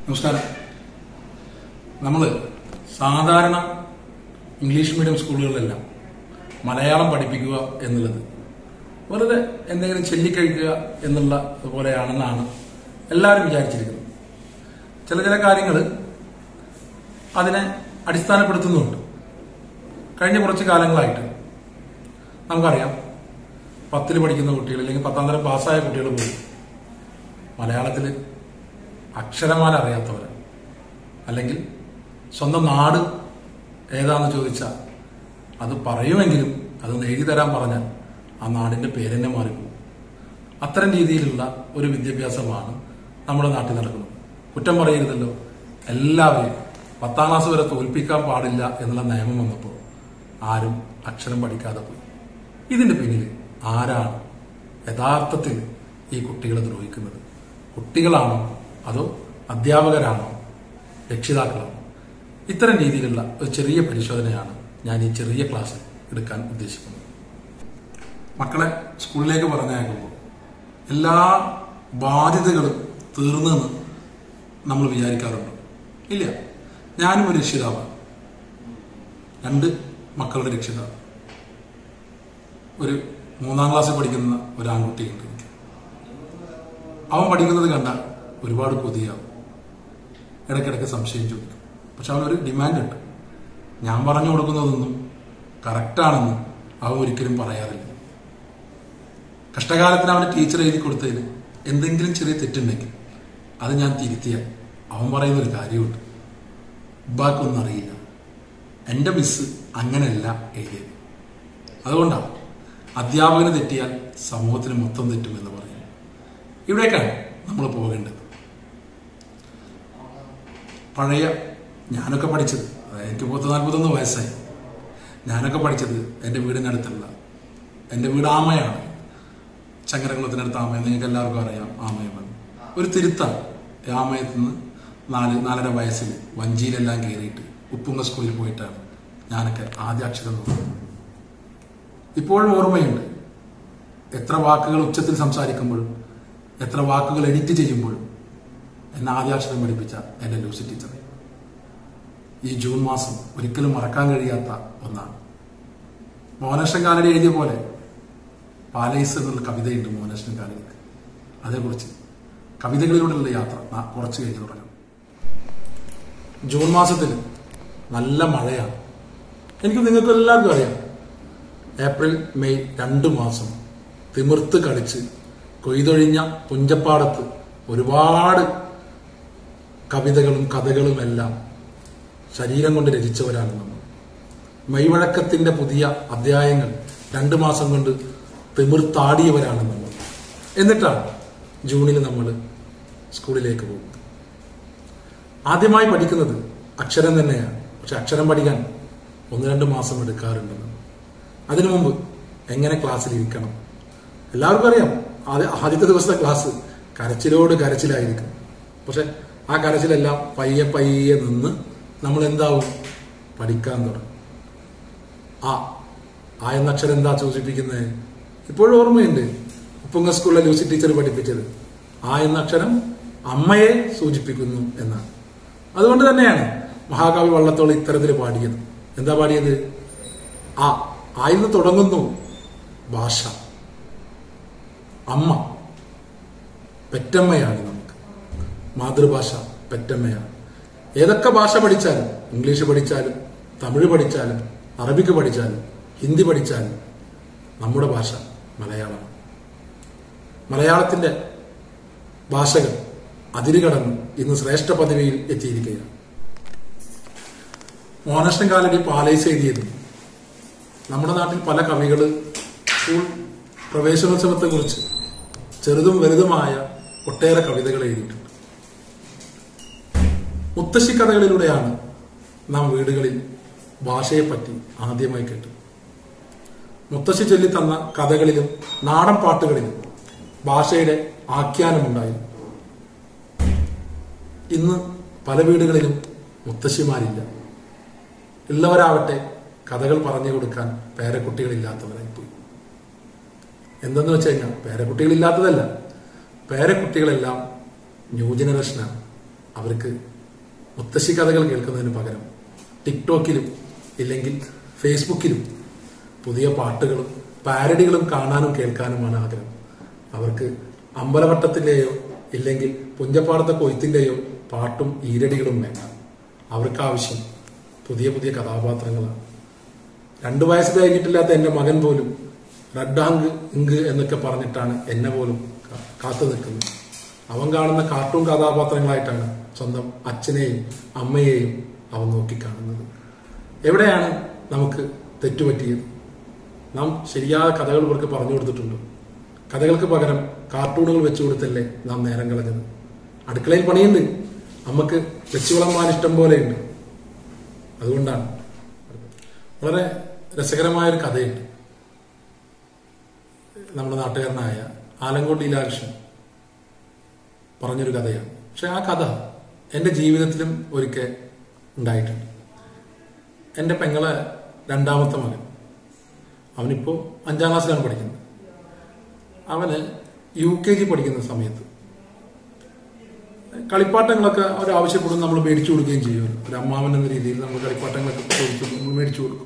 നമസ്കാരം നമ്മൾ സാധാരണ ഇംഗ്ലീഷ് മീഡിയം സ്കൂളുകളിലെല്ലാം മലയാളം പഠിപ്പിക്കുക എന്നുള്ളത് വെറുതെ എന്തെങ്കിലും ചൊല്ലിക്കഴിക്കുക എന്നുള്ള പോലെയാണെന്നാണ് എല്ലാവരും വിചാരിച്ചിരിക്കുന്നത് ചില ചില കാര്യങ്ങൾ അതിനെ അടിസ്ഥാനപ്പെടുത്തുന്നുണ്ട് കഴിഞ്ഞ കുറച്ച് കാലങ്ങളായിട്ട് നമുക്കറിയാം പത്തിൽ പഠിക്കുന്ന കുട്ടികൾ അല്ലെങ്കിൽ പത്താം തരം പാസ്സായ കുട്ടികൾ പോലും മലയാളത്തിൽ അക്ഷരമാല അറിയാത്തവർ അല്ലെങ്കിൽ സ്വന്തം നാട് ഏതാന്ന് ചോദിച്ചാൽ അത് പറയുമെങ്കിലും അതൊന്ന് എഴുതി തരാൻ പറഞ്ഞാൽ ആ നാടിന്റെ പേരെന്നെ മാറിപ്പോകും അത്തരം രീതിയിലുള്ള ഒരു വിദ്യാഭ്യാസമാണ് നമ്മുടെ നാട്ടിൽ നടക്കുന്നത് കുറ്റം പറയരുതല്ലോ എല്ലാവരെയും പത്താം ക്ലാസ് വരെ തോൽപ്പിക്കാൻ പാടില്ല എന്നുള്ള നിയമം വന്നപ്പോൾ ആരും അക്ഷരം പഠിക്കാതെ പോയി ഇതിന്റെ പിന്നിൽ ആരാണ് യഥാർത്ഥത്തിൽ ഈ കുട്ടികളെ ദ്രോഹിക്കുന്നത് കുട്ടികളാണോ അതോ അധ്യാപകരാണോ രക്ഷിതാക്കളാണോ ഇത്തരം രീതിയിലുള്ള ഒരു ചെറിയ പരിശോധനയാണ് ഞാൻ ഈ ചെറിയ ക്ലാസ്സിൽ എടുക്കാൻ ഉദ്ദേശിക്കുന്നത് മക്കളെ സ്കൂളിലേക്ക് പറഞ്ഞയക്കുമ്പോൾ എല്ലാ ബാധ്യതകളും തീർന്നെന്ന് നമ്മൾ വിചാരിക്കാറുണ്ട് ഇല്ല ഞാനും ഒരു രക്ഷിതാവാണ് രണ്ട് മക്കളുടെ രക്ഷിതാവ് ഒരു മൂന്നാം ക്ലാസ്സിൽ പഠിക്കുന്ന ഒരു ആൺകുട്ടിയുണ്ട് എനിക്ക് അവൻ പഠിക്കുന്നത് കണ്ടാൽ ഒരുപാട് കൊതിയാവും ഇടയ്ക്കിടയ്ക്ക് സംശയം ചോദിക്കും പക്ഷെ അവനൊരു ഡിമാൻഡ് ഉണ്ട് ഞാൻ പറഞ്ഞു കൊടുക്കുന്നതൊന്നും കറക്റ്റാണെന്ന് അവൻ ഒരിക്കലും പറയാറില്ല കഷ്ടകാലത്തിന് അവന് ടീച്ചർ എഴുതി കൊടുത്തതിന് എന്തെങ്കിലും ചെറിയ തെറ്റുണ്ടെങ്കിൽ അത് ഞാൻ തിരുത്തിയാൽ അവൻ പറയുന്ന ഒരു കാര്യമുണ്ട് ഉബ്ബാക്കൊന്നും അറിയില്ല എൻ്റെ മിസ് അങ്ങനെയല്ല എഴുതിയത് അതുകൊണ്ടാണ് അധ്യാപകന് തെറ്റിയാൽ സമൂഹത്തിന് മൊത്തം തെറ്റുമെന്ന് പറയുന്നത് ഇവിടേക്കാണ് നമ്മൾ പോകേണ്ടത് പഴയ ഞാനൊക്കെ പഠിച്ചത് അതായത് എനിക്ക് പത്ത് നാൽപ്പത്തൊന്ന് വയസ്സായി ഞാനൊക്കെ പഠിച്ചത് എൻ്റെ വീടിനടുത്തുള്ള എൻ്റെ വീട് ആമയാണ് ചങ്ങരകുളത്തിനടുത്ത് ആമയം നിങ്ങൾക്ക് എല്ലാവർക്കും അറിയാം ആമയെന്ന് ഒരു തിരുത്താണ് ഈ ആമയത്ത് നിന്ന് നാല് നാലര വയസ്സിൽ വഞ്ചിയിലെല്ലാം കയറിയിട്ട് ഉപ്പുങ്ങ സ്കൂളിൽ പോയിട്ടാണ് ഞാനൊക്കെ ആദ്യ അക്ഷരം നോക്കുന്നത് ഇപ്പോഴും ഓർമ്മയുണ്ട് എത്ര വാക്കുകൾ ഉച്ചത്തിൽ സംസാരിക്കുമ്പോഴും എത്ര വാക്കുകൾ എഡിറ്റ് ചെയ്യുമ്പോഴും എന്നെ ആദ്യാക്ഷരം പഠിപ്പിച്ച എൻ്റെ ലൂസി ടീച്ചറെ ഈ ജൂൺ മാസം ഒരിക്കലും മറക്കാൻ കഴിയാത്ത ഒന്നാണ് മോഹനകൃഷ്ണൻ കാലടി എഴുതിയ പോലെ പാലൈസ് എന്നുള്ള കവിതയുണ്ട് മോഹനകൃഷ്ണൻ കാലടിക്ക് അതേക്കുറിച്ച് കവിതകളിലൂടെയുള്ള യാത്ര നാ- കുറച്ച് കഴിഞ്ഞ് തുടങ്ങാം ജൂൺ മാസത്തിൽ നല്ല മഴയാണ് എനിക്ക് നിങ്ങൾക്ക് എല്ലാവർക്കും അറിയാം ഏപ്രിൽ മെയ് രണ്ട് മാസം തിമിർത്ത് കളിച്ച് കൊയ്തൊഴിഞ്ഞ പുഞ്ചപ്പാടത്ത് ഒരുപാട് കവിതകളും കഥകളും എല്ലാം ശരീരം കൊണ്ട് രചിച്ചവരാണ് നമ്മൾ മെയ്വഴക്കത്തിന്റെ പുതിയ അധ്യായങ്ങൾ രണ്ടു മാസം കൊണ്ട് തിമിർത്താടിയവരാണ് നമ്മൾ എന്നിട്ടാണ് ജൂണിൽ നമ്മൾ സ്കൂളിലേക്ക് പോകുന്നത് ആദ്യമായി പഠിക്കുന്നത് അക്ഷരം തന്നെയാണ് പക്ഷെ അക്ഷരം പഠിക്കാൻ ഒന്ന് രണ്ട് മാസം എടുക്കാറുണ്ട് നമ്മൾ. അതിനു മുമ്പ് എങ്ങനെ ക്ലാസ്സിൽ ഇരിക്കണം എല്ലാവർക്കും അറിയാം ആദ്യ- ആദ്യത്തെ ദിവസത്തെ ക്ലാസ് കരച്ചിലോട് കരച്ചിലായിരിക്കും പക്ഷെ ആ കരച്ചിലെല്ലാം പയ്യെ പയ്യെ നിന്ന് നമ്മൾ എന്താവും പഠിക്കാൻ തുടങ്ങും ആ ആ എന്ന അക്ഷരം എന്താ സൂചിപ്പിക്കുന്നത് ഇപ്പോഴും ഓർമ്മയുണ്ട് ഉപ്പുങ്ങ സ്കൂളിലെ ലൂസി ടീച്ചർ പഠിപ്പിച്ചത് ആ എന്ന അക്ഷരം അമ്മയെ സൂചിപ്പിക്കുന്നു എന്നാണ് അതുകൊണ്ട് തന്നെയാണ് മഹാകവി വള്ളത്തോൾ ഇത്തരത്തിൽ പാടിയത് എന്താ പാടിയത് ആ ആയിന്ന് തുടങ്ങുന്നു ഭാഷ അമ്മ പെറ്റമ്മയാണ് നമുക്ക് മാതൃഭാഷ പെറ്റമ്മയാണ് ഏതൊക്കെ ഭാഷ പഠിച്ചാലും ഇംഗ്ലീഷ് പഠിച്ചാലും തമിഴ് പഠിച്ചാലും അറബിക്ക് പഠിച്ചാലും ഹിന്ദി പഠിച്ചാലും നമ്മുടെ ഭാഷ മലയാളമാണ് മലയാളത്തിന്റെ ഭാഷകൾ അതിരുകടന്ന് ഇന്ന് ശ്രേഷ്ഠ പദവിയിൽ എത്തിയിരിക്കുകയാണ് മോഹനകൃഷ്ണൻ കാലടി പാലൈസ് എഴുതിയത് നമ്മുടെ നാട്ടിൽ പല കവികൾ സ്കൂൾ പ്രവേശനോത്സവത്തെ കുറിച്ച് ചെറുതും വലുതുമായ ഒട്ടേറെ കവിതകൾ എഴുതിയിട്ടുണ്ട് മുത്തശ്ശി കഥകളിലൂടെയാണ് നാം വീടുകളിൽ ഭാഷയെപ്പറ്റി ആദ്യമായി കേട്ടത് മുത്തശ്ശി ചൊല്ലി തന്ന കഥകളിലും നാടൻ പാട്ടുകളിലും ഭാഷയുടെ ആഖ്യാനമുണ്ടായിരുന്നു ഇന്ന് പല വീടുകളിലും മുത്തശ്ശിമാരില്ല ഉള്ളവരാവട്ടെ കഥകൾ പറഞ്ഞു കൊടുക്കാൻ പേരക്കുട്ടികളില്ലാത്തവരായി പോയി എന്തെന്ന് വെച്ച് കഴിഞ്ഞാൽ പേരക്കുട്ടികളില്ലാത്തതല്ല പേരക്കുട്ടികളെല്ലാം ന്യൂ ജനറേഷനാണ് അവർക്ക് മുത്തശ്ശി കഥകൾ കേൾക്കുന്നതിന് പകരം ടിക്ടോക്കിലും ഇല്ലെങ്കിൽ ഫേസ്ബുക്കിലും പുതിയ പാട്ടുകളും പാരഡികളും കാണാനും കേൾക്കാനുമാണ് ആഗ്രഹം അവർക്ക് അമ്പലവട്ടത്തിന്റെയോ ഇല്ലെങ്കിൽ പുഞ്ചപ്പാടത്തെ കൊയ്ത്തിന്റെയോ പാട്ടും ഈരടികളും വേണ്ട അവർക്ക് ആവശ്യം പുതിയ പുതിയ കഥാപാത്രങ്ങളാണ് രണ്ടു വയസ്സ് കഴിഞ്ഞിട്ടില്ലാത്ത എന്റെ മകൻ പോലും റഡാങ്ക് ഇങ്ക് എന്നൊക്കെ പറഞ്ഞിട്ടാണ് എന്നെ പോലും കാ- കാത്തു നിൽക്കുന്നത് അവൻ കാണുന്ന കാർട്ടൂൺ കഥാപാത്രങ്ങളായിട്ടാണ് സ്വന്തം അച്ഛനെയും അമ്മയെയും അവൻ നോക്കിക്കാണുന്നത് എവിടെയാണ് നമുക്ക് തെറ്റുപറ്റിയത് നാം ശരിയായ കഥകൾ ഇവർക്ക് പറഞ്ഞു കൊടുത്തിട്ടുണ്ട് കഥകൾക്ക് പകരം കാർട്ടൂണുകൾ വെച്ചു കൊടുത്തല്ലേ നാം നേരം കളഞ്ഞത് അടുക്കളയിൽ പണിയുണ്ട് നമുക്ക് വെച്ചു വിളമ്പാൻ ഇഷ്ടം പോലെയുണ്ട് അതുകൊണ്ടാണ് വളരെ രസകരമായ ഒരു കഥയുണ്ട് നമ്മുടെ നാട്ടുകാരനായ ആലങ്കോട് ലീലാകൃഷ്ണൻ പറഞ്ഞൊരു കഥയാണ് പക്ഷെ ആ കഥ എൻ്റെ ജീവിതത്തിലും ഒരിക്കൽ ഉണ്ടായിട്ടുണ്ട് എൻ്റെ പെങ്ങളെ രണ്ടാമത്തെ മകൻ അവനിപ്പോ അഞ്ചാം ക്ലാസ്സിലാണ് പഠിക്കുന്നത് അവന് യു കെ ജി പഠിക്കുന്ന സമയത്ത് കളിപ്പാട്ടങ്ങളൊക്കെ അവർ ആവശ്യപ്പെടും നമ്മൾ മേടിച്ചു കൊടുക്കുകയും ചെയ്യും ഒരു അമ്മാവൻ എന്ന രീതിയിൽ നമ്മൾ കളിപ്പാട്ടങ്ങളൊക്കെ ചോദിച്ചു നമ്മൾ മേടിച്ചു കൊടുക്കും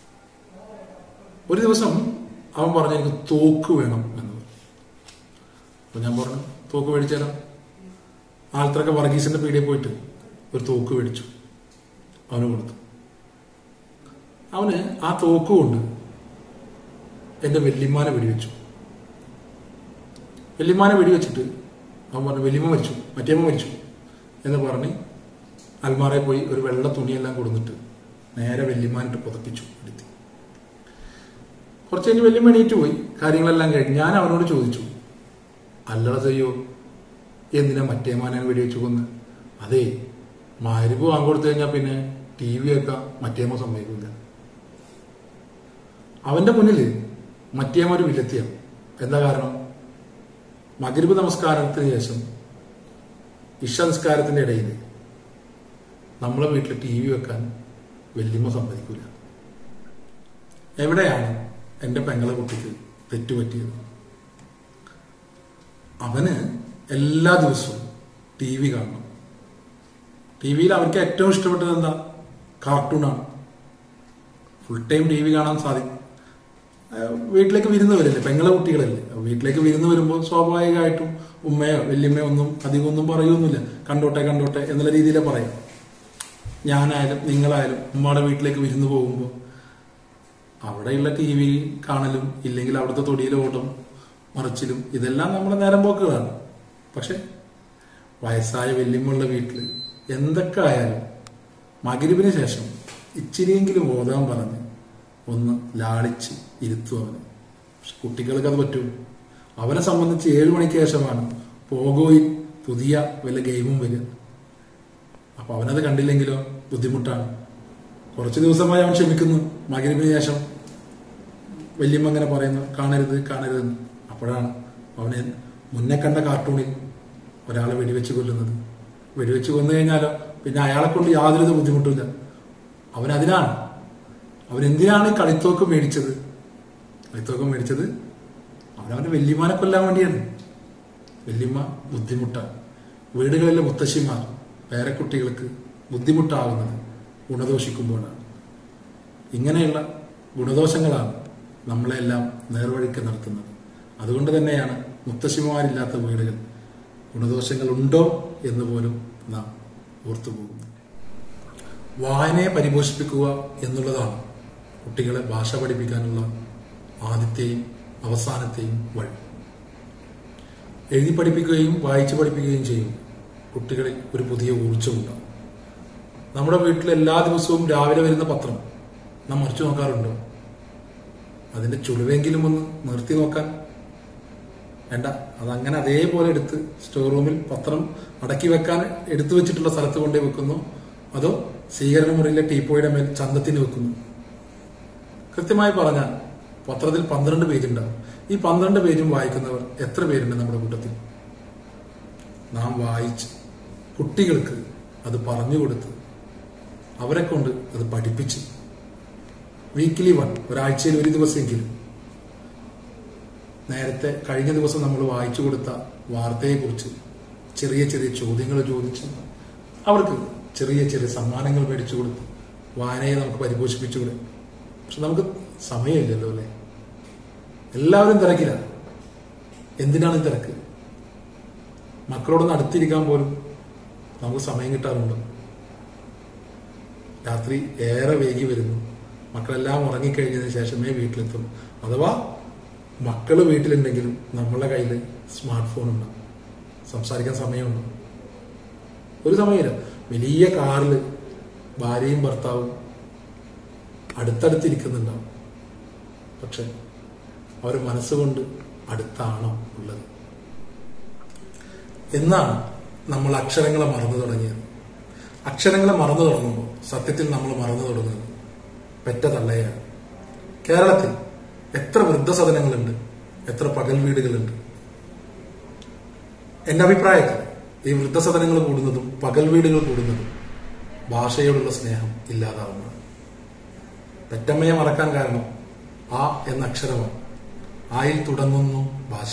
ഒരു ദിവസം അവൻ പറഞ്ഞു എനിക്ക് തോക്ക് വേണം എന്ന് പറഞ്ഞു. അപ്പൊ ഞാൻ പറഞ്ഞു തോക്ക് മേടിച്ചാലോ ആൾത്തറൊക്കെ വർഗീസിന്റെ പീടിയെ പോയിട്ട് ഒരു തോക്ക് മേടിച്ചു അവന് കൊടുത്തു അവന് ആ തോക്ക് കൊണ്ട് എന്റെ വെല്ലിമാനെ വെടിവെച്ചു വെല്ലിമാനെ വെടിവെച്ചിട്ട് അവൻ പറഞ്ഞു വെല്ലിമ മരിച്ചു മറ്റേമ്മ മരിച്ചു എന്ന് പറഞ്ഞ് അൽമാറയിൽ പോയി ഒരു വെള്ള തുണിയെല്ലാം കൊടുത്തിട്ട് നേരെ വെല്ലിമാനിട്ട് പുതപ്പിച്ചു എടുത്തി കുറച്ച് കഴിഞ്ഞ് വെല്ലിമ എണീറ്റ് പോയി കാര്യങ്ങളെല്ലാം കഴിഞ്ഞ് ഞാൻ അവനോട് ചോദിച്ചു അല്ലട ചെയ്യോ എന്തിനാ മറ്റേമാനെ വെടിവെച്ചു കൊന്ന് അതേ മാരിപ്പ് വാങ്ങിക്കൊടുത്തു കഴിഞ്ഞാൽ പിന്നെ ടി വി ഒക്കെ മറ്റേമ്മ സമ്മതിക്കില്ല അവന്റെ മുന്നിൽ മറ്റേമ്മ ഒരു വില്ലത്തിയാണ് എന്താ കാരണം മകരിബ് നമസ്കാരത്തിന് ശേഷം ഇഷ നിസ്കാരത്തിന്റെ ഇടയിൽ നമ്മളെ വീട്ടിൽ ടി വി വെക്കാൻ വല്യമ്മ സമ്മതിക്കില്ല എവിടെയാണ് എന്റെ പെങ്ങളെ കുട്ടിക്ക് തെറ്റുപറ്റിയത് അവന് എല്ലാ ദിവസവും ടി വി കാണണം ടി വിയിൽ അവർക്ക് ഏറ്റവും ഇഷ്ടപ്പെട്ടത് എന്താ കാർട്ടൂണാണ് ഫുൾ ടൈം ടി വി കാണാൻ സാധിക്കും ഏഹ് വീട്ടിലേക്ക് വിരുന്ന് വരില്ലേ പെങ്ങളെ കുട്ടികളല്ലേ അപ്പൊ വീട്ടിലേക്ക് വിരുന്ന് വരുമ്പോൾ സ്വാഭാവികമായിട്ടും ഉമ്മയോ വല്യമ്മയോ ഒന്നും അധികം ഒന്നും പറയൊന്നുമില്ല കണ്ടോട്ടെ കണ്ടോട്ടെ എന്നുള്ള രീതിയിലേ പറയും ഞാനായാലും നിങ്ങളായാലും ഉമ്മയുടെ വീട്ടിലേക്ക് വിരുന്ന് പോകുമ്പോൾ അവിടെയുള്ള ടി വി കാണലും ഇല്ലെങ്കിൽ അവിടുത്തെ തൊടിയിലെ ഓട്ടം മറിച്ചിലും ഇതെല്ലാം നമ്മുടെ നേരം പോക്കുകളാണ് പക്ഷെ വയസ്സായ വല്യമ്മയുള്ള വീട്ടിൽ എന്തൊക്കെ ആയാലും മകരിവിന് ശേഷം ഇച്ചിരിയെങ്കിലും ഓതാൻ പറഞ്ഞ് ഒന്ന് ലാളിച്ച് ഇരുത്തും അവന് പക്ഷെ കുട്ടികൾക്ക് അത് പറ്റൂ അവനെ സംബന്ധിച്ച് ഏഴു മണിക്ക് ശേഷമാണ് പോഗോയിൽ പുതിയ വല്ല ഗെയിമും വരിക അപ്പൊ അവനത് കണ്ടില്ലെങ്കിലോ ബുദ്ധിമുട്ടാണ് കുറച്ച് ദിവസമായി അവൻ ക്ഷമിക്കുന്നു മകരിവിന് ശേഷം വല്യമ്മ അങ്ങനെ പറയുന്നു കാണരുത് കാണരുതെന്ന് അപ്പോഴാണ് അവനെ മുന്നേ കണ്ട കാർട്ടൂണിൽ ഒരാളെ വെടിവെച്ച് കൊല്ലുന്നത് വെടിവെച്ച് കൊന്നു കഴിഞ്ഞാലോ പിന്നെ അയാളെ കൊണ്ട് യാതൊരു ബുദ്ധിമുട്ടില്ല അവൻ അതിനാണ് അവൻ എന്തിനാണ് ഈ കളിത്തോക്ക് മേടിച്ചത് കളിത്തോക്ക് മേടിച്ചത് അവനവന്റെ വല്യമാനെ കൊല്ലാൻ വേണ്ടിയാണ് വല്യമ്മ ബുദ്ധിമുട്ടാണ് വീടുകളിലെ മുത്തശ്ശിമാർ പേരക്കുട്ടികൾക്ക് ബുദ്ധിമുട്ടാകുന്നത് ഗുണദോഷിക്കുമ്പോഴാണ് ഇങ്ങനെയുള്ള ഗുണദോഷങ്ങളാണ് നമ്മളെല്ലാം നേർവഴിക്ക് നടത്തുന്നത് അതുകൊണ്ട് തന്നെയാണ് മുത്തശ്ശിമാരില്ലാത്ത വീടുകൾ ഗുണദോഷങ്ങൾ ഉണ്ടോ എന്ന് പോലും നാം ഓർത്തുപോകുന്നു വായനയെ പരിപോഷിപ്പിക്കുക എന്നുള്ളതാണ് കുട്ടികളെ ഭാഷ പഠിപ്പിക്കാനുള്ള ആദ്യത്തെയും അവസാനത്തെയും വഴി എഴുതി പഠിപ്പിക്കുകയും വായിച്ചു പഠിപ്പിക്കുകയും ചെയ്യും കുട്ടികളിൽ ഒരു പുതിയ ഊർജ്ജം ഉണ്ടാവും നമ്മുടെ വീട്ടിൽ എല്ലാ ദിവസവും രാവിലെ വരുന്ന പത്രം നാം മറിച്ചു നോക്കാറുണ്ടോ അതിന്റെ ചുളിവെങ്കിലും ഒന്ന് നിർത്തി നോക്കാൻ വേണ്ട അതങ്ങനെ അതേപോലെ എടുത്ത് സ്റ്റോർ റൂമിൽ പത്രം അടക്കി വെക്കാൻ എടുത്തു വെച്ചിട്ടുള്ള സ്ഥലത്ത് കൊണ്ടേ വെക്കുന്നു അതോ സ്വീകരണ മുറിയിലെ ടീപ്പോയുടെ മേൽ ചന്തത്തിന് വെക്കുന്നു കൃത്യമായി പറഞ്ഞാൽ പത്രത്തിൽ പന്ത്രണ്ട് പേജ് ഉണ്ടാവും ഈ പന്ത്രണ്ട് പേജും വായിക്കുന്നവർ എത്ര പേരുണ്ട് നമ്മുടെ കൂട്ടത്തിൽ നാം വായിച്ച് കുട്ടികൾക്ക് അത് പറഞ്ഞു കൊടുത്ത് അവരെ കൊണ്ട് അത് പഠിപ്പിച്ച് വീക്കിലി വൺ ഒരാഴ്ചയിൽ ഒരു ദിവസമെങ്കിലും നേരത്തെ കഴിഞ്ഞ ദിവസം നമ്മൾ വായിച്ചു കൊടുത്ത വാർത്തയെക്കുറിച്ച് ചെറിയ ചെറിയ ചോദ്യങ്ങൾ ചോദിച്ച് അവർക്ക് ചെറിയ ചെറിയ സമ്മാനങ്ങൾ മേടിച്ചു കൊടുത്ത് വായനയെ നമുക്ക് പരിപോഷിപ്പിച്ചുകൂടെ പക്ഷെ നമുക്ക് സമയമില്ലല്ലോ അല്ലേ എല്ലാവരും തിരക്കിലാണ് എന്തിനാണ് ഈ തിരക്ക് മക്കളോടൊന്ന് അടുത്തിരിക്കാൻ പോലും നമുക്ക് സമയം കിട്ടാറുണ്ട് രാത്രി ഏറെ വൈകി വരുന്നു മക്കളെല്ലാം ഉറങ്ങിക്കഴിഞ്ഞതിന് ശേഷമേ വീട്ടിലെത്തും അഥവാ മക്കള് വീട്ടിലുണ്ടെങ്കിലും നമ്മളെ കയ്യിൽ സ്മാർട്ട് ഫോൺ ഉണ്ടാവും സംസാരിക്കാൻ സമയമുണ്ട് ഒരു സമയമില്ല വലിയ കാറിൽ ഭാര്യയും ഭർത്താവും അടുത്തടുത്തിരിക്കുന്നുണ്ടാവും പക്ഷെ അവർ മനസ്സുകൊണ്ട് അടുത്താണോ ഉള്ളത് എന്നാണ് നമ്മൾ അക്ഷരങ്ങളെ മറന്നു തുടങ്ങിയത് അക്ഷരങ്ങളെ മറന്നു തുടങ്ങുമ്പോൾ സത്യത്തിൽ നമ്മൾ മറന്നു തുടങ്ങുന്നത് പെറ്റ തള്ളയാണ് കേരളത്തിൽ എത്ര വൃദ്ധസദനങ്ങളുണ്ട് എത്ര പകൽ വീടുകളുണ്ട് എന്റെ അഭിപ്രായത്തിൽ ഈ വൃദ്ധസദനങ്ങൾ കൂടുന്നതും പകൽ വീടുകൾ കൂടുന്നതും ഭാഷയോടുള്ള സ്നേഹം ഇല്ലാതാവുന്നതാണ് പെറ്റമ്മയെ മറക്കാൻ കാരണം ആ എന്ന അക്ഷരമാണ് ആയിൽ തുടങ്ങുന്നു ഭാഷ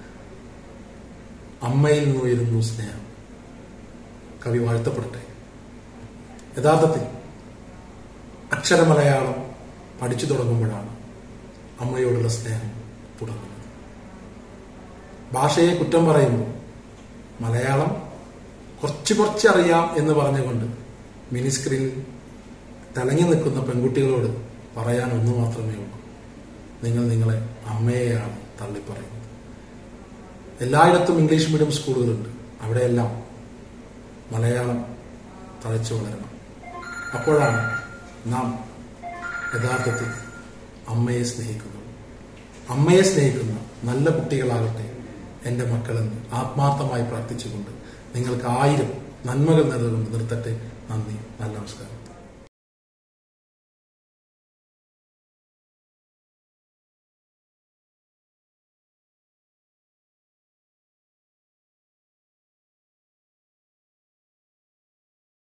അമ്മയിൽ നിന്ന് ഉയരുന്നു സ്നേഹം കവി വാഴ്ത്തപ്പെടട്ടെ യഥാർത്ഥത്തിൽ അക്ഷരമലയാളം പഠിച്ചു തുടങ്ങുമ്പോഴാണ് അമ്മയോടുള്ള സ്നേഹം തുടങ്ങുന്നത് ഭാഷയെ കുറ്റം പറയുമ്പോൾ മലയാളം കുറച്ച് കുറച്ച് അറിയാം എന്ന് പറഞ്ഞുകൊണ്ട് മിനിസ്ക്രീനിൽ തിളങ്ങി നിൽക്കുന്ന പെൺകുട്ടികളോട് പറയാൻ ഒന്ന് മാത്രമേ ഉള്ളൂ നിങ്ങൾ നിങ്ങളെ അമ്മയെയാണ് തള്ളിപ്പറയുന്നത് എല്ലായിടത്തും ഇംഗ്ലീഷ് മീഡിയം സ്കൂളുകളുണ്ട് അവിടെയെല്ലാം മലയാളം തഴച്ചു വളരണം അപ്പോഴാണ് നാം യഥാർത്ഥത്തിൽ അമ്മയെ സ്നേഹിക്കുന്നത് അമ്മയെ സ്നേഹിക്കുന്ന നല്ല കുട്ടികളാകട്ടെ എൻ്റെ മക്കളെന്ന് ആത്മാർത്ഥമായി പ്രാർത്ഥിച്ചുകൊണ്ട് നിങ്ങൾക്ക് ആയിരം നന്മകൾ നേർന്നുകൊണ്ട് നിർത്തട്ടെ നന്ദി നല്ല നമസ്കാരം